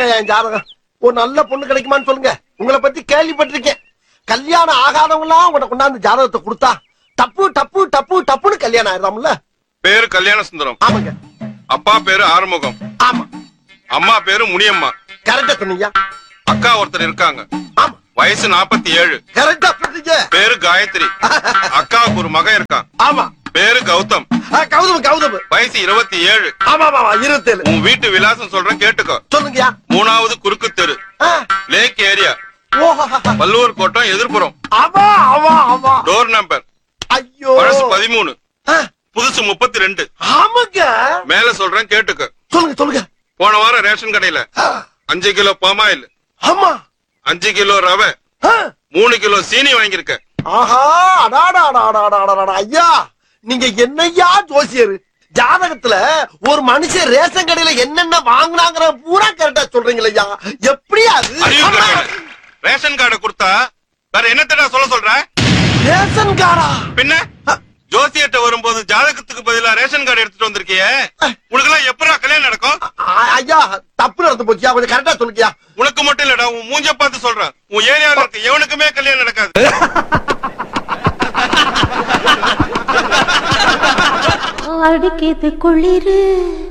என்னங்க என் ஜாதகம் ஒரு நல்ல பொண்ணு கிடைக்குமான்னு சொல்லுங்க உங்களை பத்தி கேள்விப்பட்டிருக்கேன் கல்யாணம் ஆகாதவங்களாம் உங்களை கொண்டாந்து ஜாதகத்தை கொடுத்தா டப்பு டப்பு டப்பு டப்புன்னு கல்யாணம் ஆயிடுறாம்ல பேரு கல்யாண சுந்தரம் ஆமாங்க அப்பா பேரு ஆறுமுகம் ஆமா அம்மா பேரு முனியம்மா கரெக்டா சொன்னீங்க அக்கா ஒருத்தர் இருக்காங்க ஆமா வயசு நாற்பத்தி ஏழு கரெக்டா சொன்னீங்க பேரு காயத்ரி அக்காவுக்கு ஒரு மகன் இருக்கான் ஆமா பேரு கௌதம் ஆ, கௌதம் கௌதம் வயசு இருபத்தி ஏழு ஆமா ஆமா இருபத்தேழு உன் வீட்டு விலாசம் சொல்றேன் கேட்டுக்கோ சொல்லுங்கயா மூணாவது குறுக்கு தெரு ஆ, லேக் ஏரியா ஓஹோ பல்லூர் கோட்டம் எதிர்ப்புறம் ஆமா ஆமா ஆமா டோர் நம்பர் ஐயோ பழசு பதிமூணு ஆ, புதுசு முப்பத்தி ரெண்டு ஆமாங்க மேல சொல்றேன் கேட்டுக்க சொல்லுங்க சொல்லுங்க போன வாரம் ரேஷன் கடையில ஆ, அஞ்சு கிலோ பாமாயில் ஆமா அஞ்சு கிலோ ரவை ஆ, மூணு கிலோ சீனி வாங்கியிருக்க ஆஹா அடாடா அடாடா அடாடா, அடாடா ஐயா நீங்க என்னய்யா ஜோசியர் ஜாதகத்துல ஒரு மனுஷன் ரேஷன் கடையில என்னென்ன வாங்குனாங்கிற பூரா கரெக்டா சொல்றீங்களா ஐயா எப்படியா அது அறிவு கட்டவனே. ரேஷன் கார்டை கொடுத்தா வேற என்னத்தடா சொல்ல சொல்ற ரேஷன் காரா பின்ன ஜோசியர்ட்ட வரும்போது ஜாதகத்துக்கு பதிலா ரேஷன் கார்டு எடுத்துட்டு வந்திருக்கியே உனக்கு எல்லாம் எப்படா கல்யாணம் நடக்கும் ஆ- ஐயா தப்பு நடந்து போச்சியா கொஞ்சம் கரெக்டா சொல்லுங்கயா உனக்கு மட்டும் இல்லடா உன் மூஞ்ச பார்த்து சொல்றேன் உன் ஏரியால இருக்க எவனுக்குமே கல்யாணம் நடக்காது அடிக்கிது குளிரு